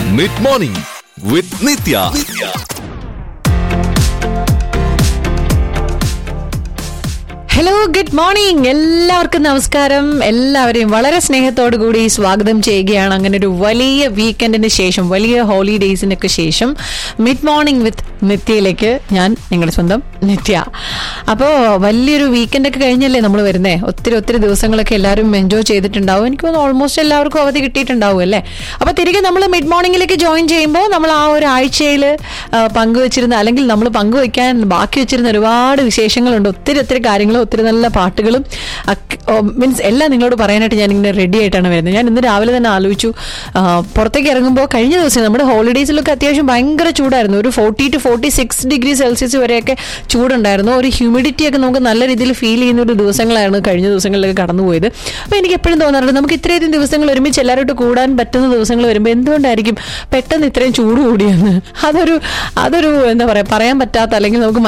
mid morning with Nithya hello good morning എല്ലാവർക്കും നമസ്കാരം എല്ലാവരെയും വളരെ സ്നേഹത്തോടു കൂടി സ്വാഗതം ചെയ്യുകയാണ് അങ്ങനെ ഒരു വലിയ വീക്കെൻഡിന് ശേഷം വലിയ ഹോളിഡേയ്സിനൊക്കെ ശേഷം മിഡ് മോർണിംഗ് വിത്ത് നിത്യയിലേക്ക് ഞാൻ നിങ്ങളുടെ സ്വന്തം നിത്യ അപ്പോൾ വലിയൊരു വീക്കെൻഡൊക്കെ കഴിഞ്ഞല്ലേ നമ്മൾ വരുന്നേ ഒത്തിരി ഒത്തിരി ദിവസങ്ങളൊക്കെ എല്ലാവരും എൻജോയ് ചെയ്തിട്ടുണ്ടാവും എനിക്ക് തോന്നുന്നു ഓൾമോസ്റ്റ് എല്ലാവർക്കും അവധി കിട്ടിയിട്ടുണ്ടാവും അല്ലേ അപ്പോൾ തിരികെ നമ്മൾ മിഡ് മോർണിംഗിലേക്ക് ജോയിൻ ചെയ്യുമ്പോൾ നമ്മൾ ആ ഒരു ആഴ്ചയിൽ പങ്കുവച്ചിരുന്ന അല്ലെങ്കിൽ നമ്മൾ പങ്കുവയ്ക്കാൻ ബാക്കി വെച്ചിരുന്ന ഒരുപാട് വിശേഷങ്ങളുണ്ട് ഒത്തിരി ഒത്തിരി കാര്യങ്ങളും ഒത്തിരി നല്ല പാട്ടുകളും മീൻസ് എല്ലാം നിങ്ങളോട് പറയാനായിട്ട് ഞാൻ ഇങ്ങനെ റെഡി ആയിട്ടാണ് വരുന്നത് ഞാൻ ഇന്ന് രാവിലെ തന്നെ ആലോചിച്ചു ആ, പുറത്തേക്ക് ഇറങ്ങുമ്പോൾ കഴിഞ്ഞ ദിവസം നമ്മുടെ ഹോളിഡേയ്സിലൊക്കെ അത്യാവശ്യം ഭയങ്കര ചൂടായിരുന്നു ഒരു forty two forty six degree Celsius വരെയൊക്കെ ചൂടുണ്ടായിരുന്നു ഒരു ഹ്യൂമിഡിറ്റി ഒക്കെ നമുക്ക് നല്ല രീതിയിൽ ഫീൽ ചെയ്യുന്ന ഒരു ദിവസങ്ങളായിരുന്നു കഴിഞ്ഞ ദിവസങ്ങളിലൊക്കെ കടന്നുപോയത് അപ്പോൾ എനിക്ക് എപ്പോഴും തോന്നാറുണ്ട് നമുക്ക് ഇത്രയധികം ദിവസങ്ങൾ ഒരുമിച്ച് എല്ലാവരോട്ട് കൂടാൻ പറ്റുന്ന ദിവസങ്ങൾ വരുമ്പോൾ എന്തുകൊണ്ടായിരിക്കും പെട്ടെന്ന് ഇത്രയും ചൂട് കൂടിയെന്ന് അതൊരു അതൊരു എന്താ പറയുക പറയാൻ പറ്റാത്ത അല്ലെങ്കിൽ നമുക്ക്